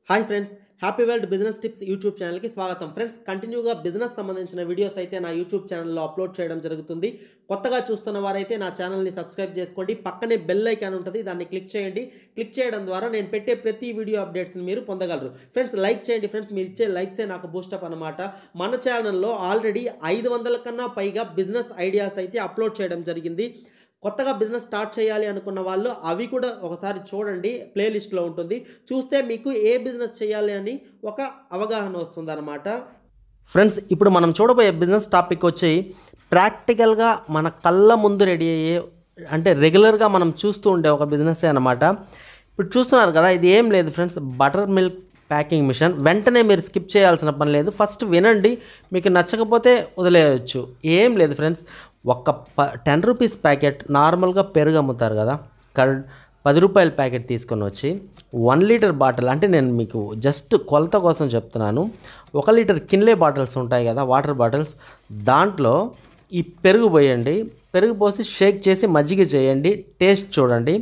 hi friends happy world business tips YouTube ఛానల్కి స్వాగతం friends కంటిన్యూగా బిజినెస్ సంబంధించిన వీడియోస్ అయితే నా యూట్యూబ్ ఛానల్లో అప్లోడ్ చేయడం జరుగుతుంది కొత్తగా చూస్తున్న వారైతే నా ఛానల్ని సబ్స్క్రైబ్ చేసుకోండి పక్కనే బెల్ ఐకాన్ ఉంటుంది దాన్ని క్లిక్ చేయండి క్లిక్ చేయడం ద్వారా నేను పెట్టే ప్రతి వీడియో అప్డేట్స్ని మీరు పొందగలరు ఫ్రెండ్స్ లైక్ చేయండి ఫ్రెండ్స్ మీరు ఇచ్చే లైక్సే నాకు బూస్టప్ అనమాట మన ఛానల్లో ఆల్రెడీ ఐదు వందల కన్నా పైగా బిజినెస్ ఐడియాస్ అయితే అప్లోడ్ చేయడం జరిగింది కొత్తగా బిజినెస్ స్టార్ట్ చేయాలి అనుకున్న వాళ్ళు అవి కూడా ఒకసారి చూడండి ప్లేలిస్ట్లో ఉంటుంది చూస్తే మీకు ఏ బిజినెస్ చేయాలి అని ఒక అవగాహన వస్తుందన్నమాట ఫ్రెండ్స్ ఇప్పుడు మనం చూడబోయే బిజినెస్ టాపిక్ వచ్చి ప్రాక్టికల్గా మన కళ్ళ ముందు రెడీ అయ్యే అంటే రెగ్యులర్గా మనం చూస్తూ ఉండే ఒక బిజినెస్ అనమాట ఇప్పుడు చూస్తున్నారు కదా ఇది ఏం లేదు friends butter milk packing machine వెంటనే మీరు స్కిప్ చేయాల్సిన పని లేదు ఫస్ట్ వినండి మీకు నచ్చకపోతే వదిలేయచ్చు ఏం లేదు ఫ్రెండ్స్ ఒక్క ప టెన్ రూపీస్ ప్యాకెట్ నార్మల్గా పెరుగు అమ్ముతారు కదా కర్డ్ పది రూపాయల ప్యాకెట్ తీసుకొని వచ్చి వన్ లీటర్ బాటిల్ అంటే నేను మీకు జస్ట్ కొలత కోసం చెప్తున్నాను ఒక లీటర్ కిన్లే బాటిల్స్ ఉంటాయి కదా వాటర్ బాటిల్స్ దాంట్లో ఈ పెరుగు పోయండి పెరుగు పోసి షేక్ చేసి మజ్జిగ చేయండి టేస్ట్ చూడండి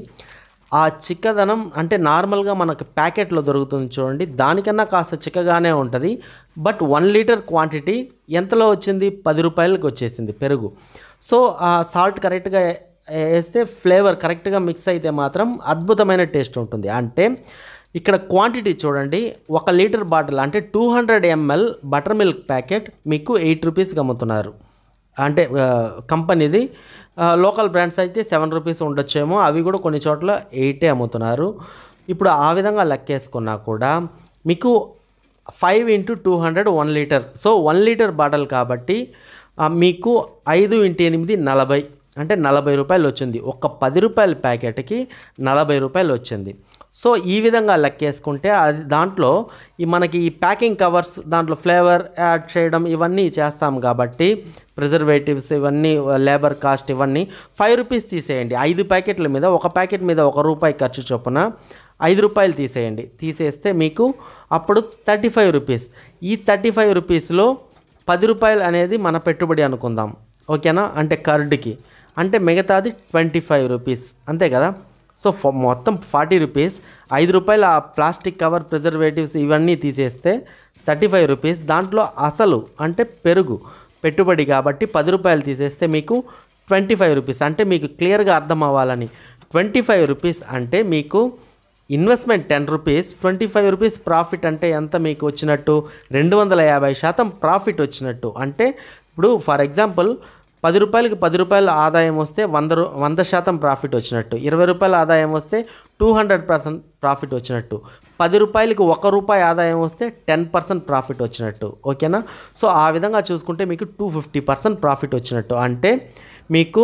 ఆ చిక్కదనం అంటే నార్మల్గా మనకు ప్యాకెట్లో దొరుకుతుంది చూడండి దానికన్నా కాస్త చిక్కగానే ఉంటుంది బట్ వన్ లీటర్ క్వాంటిటీ ఎంతలో వచ్చింది పది రూపాయలకి వచ్చేసింది పెరుగు సో ఆ సాల్ట్ కరెక్ట్గా వేస్తే ఫ్లేవర్ కరెక్ట్గా మిక్స్ అయితే మాత్రం అద్భుతమైన టేస్ట్ ఉంటుంది అంటే ఇక్కడ క్వాంటిటీ చూడండి ఒక లీటర్ బాటిల్ అంటే two hundred ML butter milk packet మీకు ఎయిట్ రూపీస్కి అమ్ముతున్నారు అంటే ఆ, కంపెనీది ఆ, లోకల్ బ్రాండ్స్ అయితే సెవెన్ రూపీస్ ఉండొచ్చేమో అవి కూడా కొన్ని చోట్ల ఎయిటే అమ్ముతున్నారు ఇప్పుడు ఆ విధంగా లెక్కేసుకున్నా కూడా మీకు five into two hundred one litre so one litre bottle కాబట్టి ఆ, మీకు ఐదు ఇంటూ ఎనిమిది నలభై అంటే నలభై రూపాయలు వచ్చింది ఒక పది రూపాయల ప్యాకెట్కి నలభై రూపాయలు వచ్చింది సో ఈ విధంగా లెక్కేసుకుంటే అది దాంట్లో ఈ మనకి ఈ ప్యాకింగ్ కవర్స్ దాంట్లో ఫ్లేవర్ యాడ్ చేయడం ఇవన్నీ చేస్తాం కాబట్టి ప్రిజర్వేటివ్స్ ఇవన్నీ లేబర్ కాస్ట్ ఇవన్నీ ఫైవ్ రూపీస్ తీసేయండి ఐదు ప్యాకెట్ల మీద ఒక ప్యాకెట్ మీద ఒక రూపాయి ఖర్చు చొప్పున ఐదు రూపాయలు తీసేయండి తీసేస్తే మీకు అప్పుడు థర్టీ ఫైవ్ రూపీస్ ఈ థర్టీ ఫైవ్ రూపీస్లో పది రూపాయలు అనేది మన పెట్టుబడి అనుకుందాం ఓకేనా అంటే కర్డ్కి అంటే మిగతాది ట్వంటీ ఫైవ్ రూపీస్ అంతే కదా సో ఫ- మొత్తం ఫార్టీ రూపీస్ ఐదు రూపాయలు ఆ ప్లాస్టిక్ కవర్ ప్రిజర్వేటివ్స్ ఇవన్నీ తీసేస్తే థర్టీ ఫైవ్ రూపీస్ దాంట్లో అసలు అంటే పెరుగు పెట్టుబడి కాబట్టి పది రూపాయలు తీసేస్తే మీకు ట్వంటీ ఫైవ్ రూపీస్ అంటే మీకు క్లియర్గా అర్థం అవ్వాలని ట్వంటీ ఫైవ్ రూపీస్ అంటే మీకు investment ten rupees twenty five rupees profit అంటే ఎంత మీకు వచ్చినట్టు రెండు వందల యాభై శాతం ప్రాఫిట్ వచ్చినట్టు అంటే ఇప్పుడు ఫర్ ఎగ్జాంపుల్ పది రూపాయలకి పది రూపాయల ఆదాయం వస్తే వంద రూ వంద శాతం ప్రాఫిట్ వచ్చినట్టు ఇరవై రూపాయల ఆదాయం వస్తే టూ హండ్రెడ్ పర్సెంట్ ప్రాఫిట్ వచ్చినట్టు పది రూపాయలకి ఒక రూపాయి ఆదాయం వస్తే టెన్ పర్సెంట్ ప్రాఫిట్ వచ్చినట్టు ఓకేనా సో ఆ విధంగా చూసుకుంటే మీకు టూ ఫిఫ్టీ పర్సెంట్ ప్రాఫిట్ వచ్చినట్టు అంటే మీకు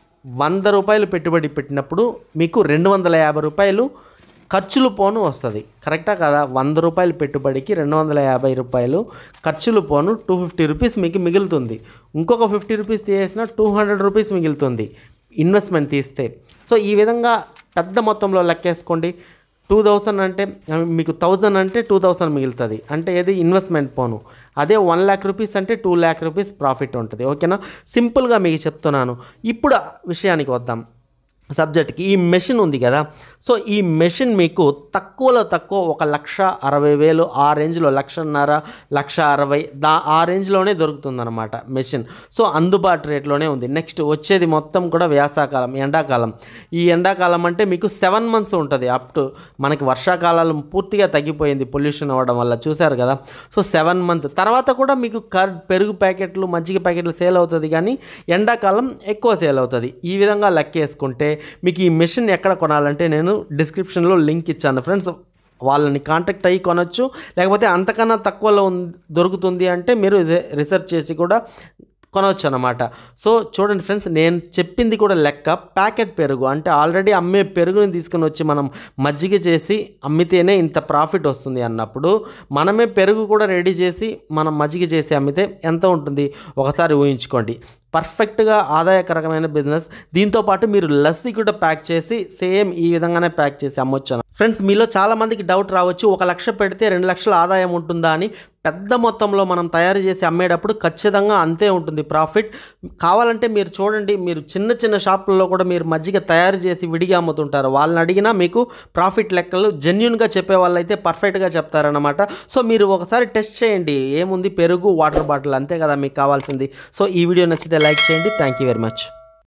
వంద రూపాయలు పెట్టుబడి పెట్టినప్పుడు మీకు రెండు వందల యాభై రూపాయలు ఖర్చులు పోను వస్తుంది కరెక్టా కదా వంద రూపాయలు పెట్టుబడికి రెండు వందల యాభై రూపాయలు ఖర్చులు పోను టూ ఫిఫ్టీ రూపీస్ మీకు మిగులుతుంది ఇంకొక ఫిఫ్టీ రూపీస్ తీసేసిన టూ హండ్రెడ్ రూపీస్ మిగులుతుంది ఇన్వెస్ట్మెంట్ తీస్తే సో ఈ విధంగా పెద్ద మొత్తంలో లెక్కేసుకోండి టూ థౌసండ్ అంటే ఆ, మీకు థౌజండ్ అంటే టూ థౌసండ్ మిగులుతుంది అంటే ఏది ఇన్వెస్ట్మెంట్ పోను అదే వన్ ల్యాక్ రూపీస్ అంటే టూ ల్యాక్ రూపీస్ ప్రాఫిట్ ఉంటుంది ఓకేనా సింపుల్గా మీకు చెప్తున్నాను ఇప్పుడు విషయానికి వద్దాం సబ్జెక్ట్కి ఈ మెషిన్ ఉంది కదా సో ఈ మెషిన్ మీకు తక్కువలో తక్కువ ఒక లక్ష అరవై వేలు ఆ రేంజ్లో లక్షన్నర లక్ష అరవై దా ఆ రేంజ్లోనే దొరుకుతుందన్నమాట మెషిన్ సో అందుబాటు రేట్లోనే ఉంది నెక్స్ట్ వచ్చేది మొత్తం కూడా వేసాకాలం ఎండాకాలం ఈ ఎండాకాలం అంటే మీకు సెవెన్ మంత్స్ ఉంటుంది అప్ టు మనకి వర్షాకాలం పూర్తిగా తగ్గిపోయింది పొల్యూషన్ అవ్వడం వల్ల చూశారు కదా సో సెవెన్ మంత్ తర్వాత కూడా మీకు కర్ పెరుగు ప్యాకెట్లు మజ్జిగ ప్యాకెట్లు సేల్ అవుతుంది కానీ ఎండాకాలం ఎక్కువ సేల్ అవుతుంది ఈ విధంగా లెక్కేసుకుంటే మీకు ఈ మెషిన్ ఎక్కడ కొనాలంటే నేను డిస్క్రిప్షన్లో లింక్ ఇచ్చాను ఫ్రెండ్స్ వాళ్ళని కాంటాక్ట్ అయ్యి కొనొచ్చు లేకపోతే అంతకన్నా తక్కువలో ఉం- దొరుకుతుంది అంటే మీరు రి- రీసెర్చ్ చేసి కూడా కొనవచ్చు అనమాట సో చూడండి ఫ్రెండ్స్ నేను చెప్పింది కూడా లెక్క ప్యాకెట్ పెరుగు అంటే ఆల్రెడీ అమ్మే పెరుగుని తీసుకుని వచ్చి మనం మజ్జిగ చేసి అమ్మితేనే ఇంత ప్రాఫిట్ వస్తుంది అన్నప్పుడు మనమే పెరుగు కూడా రెడీ చేసి మనం మజ్జిగ చేసి అమ్మితే ఎంత ఉంటుంది ఒకసారి ఊహించుకోండి పర్ఫెక్ట్గా ఆదాయకరమైన బిజినెస్ దీంతోపాటు మీరు లస్సీ కూడా ప్యాక్ చేసి సేమ్ ఈ విధంగానే ప్యాక్ చేసి అమ్మొచ్చు అన్న- ఫ్రెండ్స్ మీలో చాలామందికి డౌట్ రావచ్చు ఒక లక్ష పెడితే రెండు లక్షల ఆదాయం ఉంటుందా అని పెద్ద మొత్తంలో మనం తయారు చేసి అమ్మేటప్పుడు ఖచ్చితంగా అంతే ఉంటుంది ప్రాఫిట్ కావాలంటే మీరు చూడండి మీరు చిన్న చిన్న షాపుల్లో కూడా మీరు మజ్జిగ తయారు చేసి విడిగా అమ్ముతుంటారు వాళ్ళని అడిగినా మీకు ప్రాఫిట్ లెక్కలు జెన్యున్గా చెప్పే వాళ్ళైతే పర్ఫెక్ట్గా చెప్తారనమాట సో మీరు ఒకసారి టెస్ట్ చేయండి ఏముంది పెరుగు వాటర్ బాటిల్ అంతే కదా మీకు కావాల్సింది సో ఈ వీడియో నచ్చితే లైక్ చేయండి థ్యాంక్ యూ వెరీ మచ్